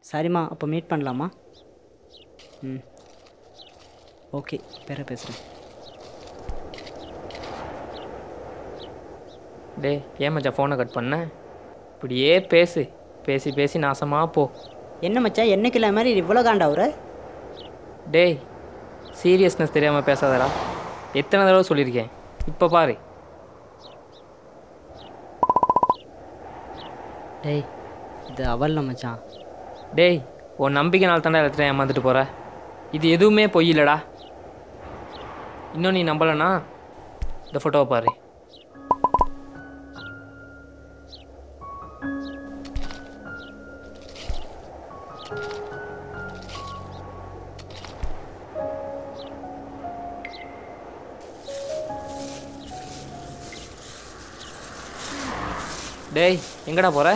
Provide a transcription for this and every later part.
சரிம்மா அப்போ மீட் பண்ணலாமா ம் ஓகே பேர பேசுகிறேன் டேய் ஏன் மச்சான் ஃபோனை கட் பண்ண இப்படியே பேசு பேசி பேசி நாசமாக போ என்ன மச்சான் என்னைக்கு இல்லை மாதிரி இவ்வளோ காண்டாவுற டேய் சீரியஸ்னஸ் தெரியாமல் பேசாதடா எத்தனை தடவை சொல்லியிருக்கேன் இப்போ பாரு டேய் இது அவல்ல மச்சான் டேய் உன் நம்பிக்கைனால தானே எல்லாத்தையும் ஏமாந்துட்டு போகிற இது எதுவுமே பொய் இல்லைடா இன்னும் நீ நம்பலைன்னா இந்த ஃபோட்டோவை பாரு டேய் எங்கடா போற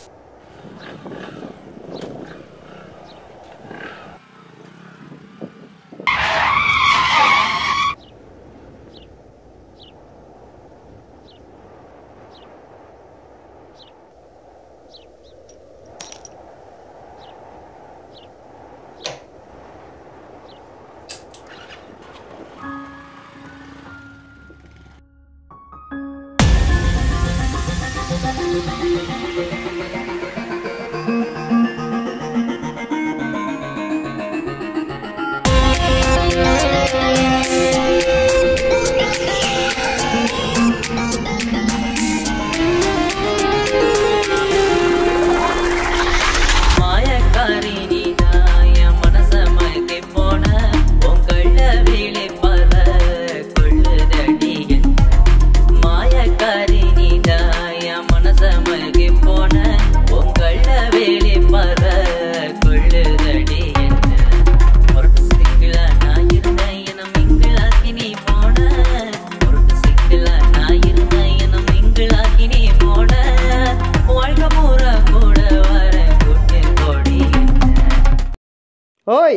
மாயக்காரி நீதான் என் மனச மயக்கி போன உன் கள்ள வேலை பல கொள்ளுதடி என்ன. மாயக்காரி நீதான் என் மனச மயக்கி போன உன் கள்ள வேலை பல கொள்ளுதடி என்ன. முரட்டு சிங்கிளா நான் இருந்தேன் என மிங்கிளாக்கி நீ போன முரட்டு சிங்கிளா நான் இருந்தேன் என மிங்கிளாக்கி நீ போன வாழ்க்கை பூரா கூட வர கூட்டு கொடி என்ன ஓய்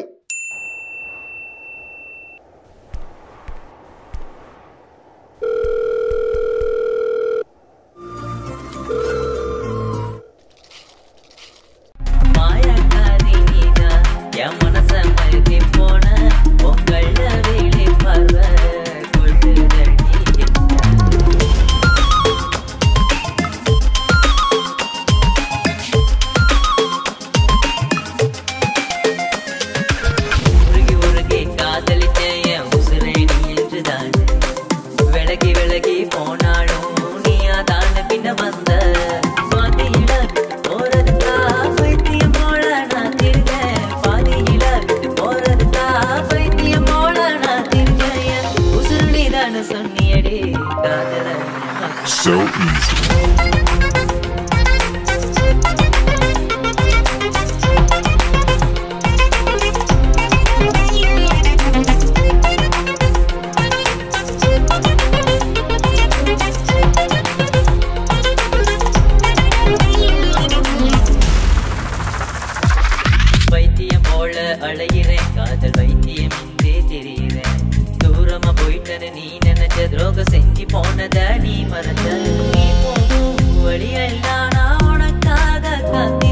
மாயக்காரி நீதான் என் மனச மயக்கி போன உங்கள் வேலை பர்வ கொள்ளுதடி என்ன. உருகி உருகி காதலிச்ச என் உசுரை நீ என்றுதான் விலகி விலகி போனாலும் நீயா தாண்ட பின்ன வந்த பாதியில விட்டு போறதுக்கா பைத்தியம் போல நான் திருக்கேன் பாதியில விட்டு போறதுக்கா பைத்தியம் போல நான் திருக்கேன் என் உசுரு நீதான சொன்னியடி காதல So easy. வைத்தியம் போல அலையிறேன் காதல் வைத்தியம் இன்றே தெரியுறேன் தூரமா போயிட்டனு நீ நினைச்ச துரோகம் செஞ்சு போனத நீ மறந்த நீ போகும் வழியெல்லாம் நான் உனக்காக காத்தி